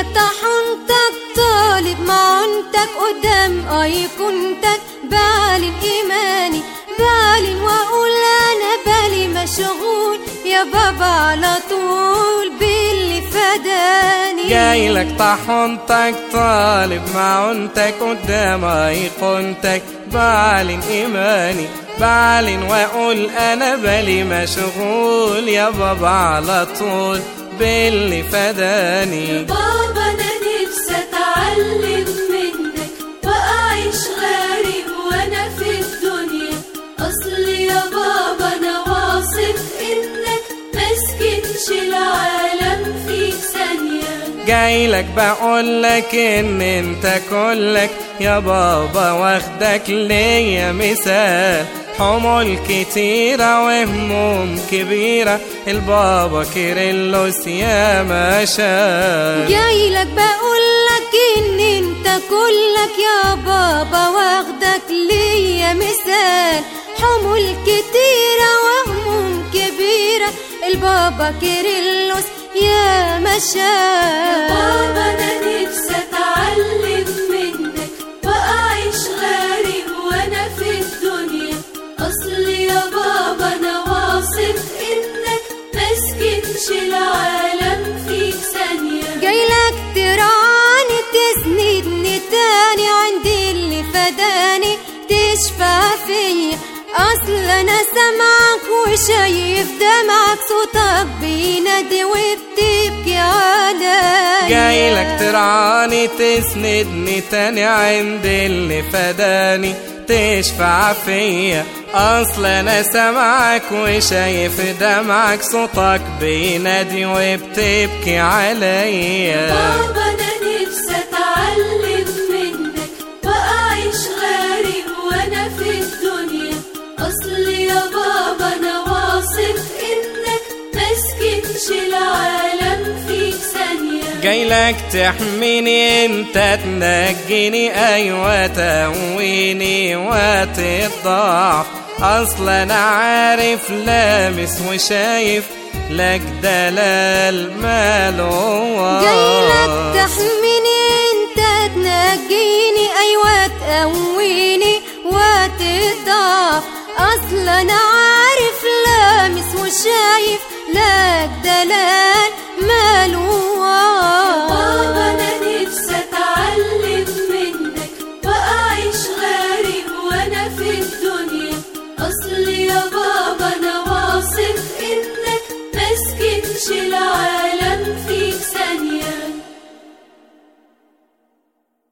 لك طحنتك طالب معنتك قدام ايقونتك بعلن ايماني بعلن واقول انا بالي مشغول يا بابا على طول باللي فداني جاي لك طحنتك طالب معونتك قدام ايقونتك بعلن ايماني بعلن واقول انا بالي مشغول يا بابا على طول باللي فداني بابا انا نفسي اتعلم منك واعيش غريب وانا في الدنيا اصل يا بابا انا واثق انك مسكنش العالم فيك ثانيه جاي لك بقول لك ان انت كلك يا بابا واخدك ليا مثال حمول كتيرة وهموم كبيرة البابا كيرلس يا ما شاء جاي لك بقول لك ان انت كلك يا بابا واخدك ليا مثال حمول كتيرة وهموم كبيرة البابا كيرلس يا مشاء بابا انا نفسي اتعلم منك واعيش غريب وانا في الدنيا اصل يا بابا انا واثق انك مسكنش العالم فيك ثانيه جاي لك تراني تسندني تاني عندي اللي فداني تشفى فيا اصل انا سامعك وشايف دمعك صوتك بينادي وبتبكي عليا جاي لك ترعاني تسندني تاني عند اللي فداني تشفع فيا اصل انا سامعك وشايف دمعك صوتك بينادي وبتبكي عليا بابا انا نفسي اتعلم منك واعيش غريب وانا في الدنيا اصل يا بابا انا واثق انك مسكنش العالم فيك ثانيه جاي لك تحميني انت تنجيني ايوه تقويني وقت الضعف اصلا انا عارف لامس وشايف لك دلال ماله جاي لك تحميني انت تنجيني ايوه تقويني وقت الضعف اصلا انا عارف لامس وشايف لك دلال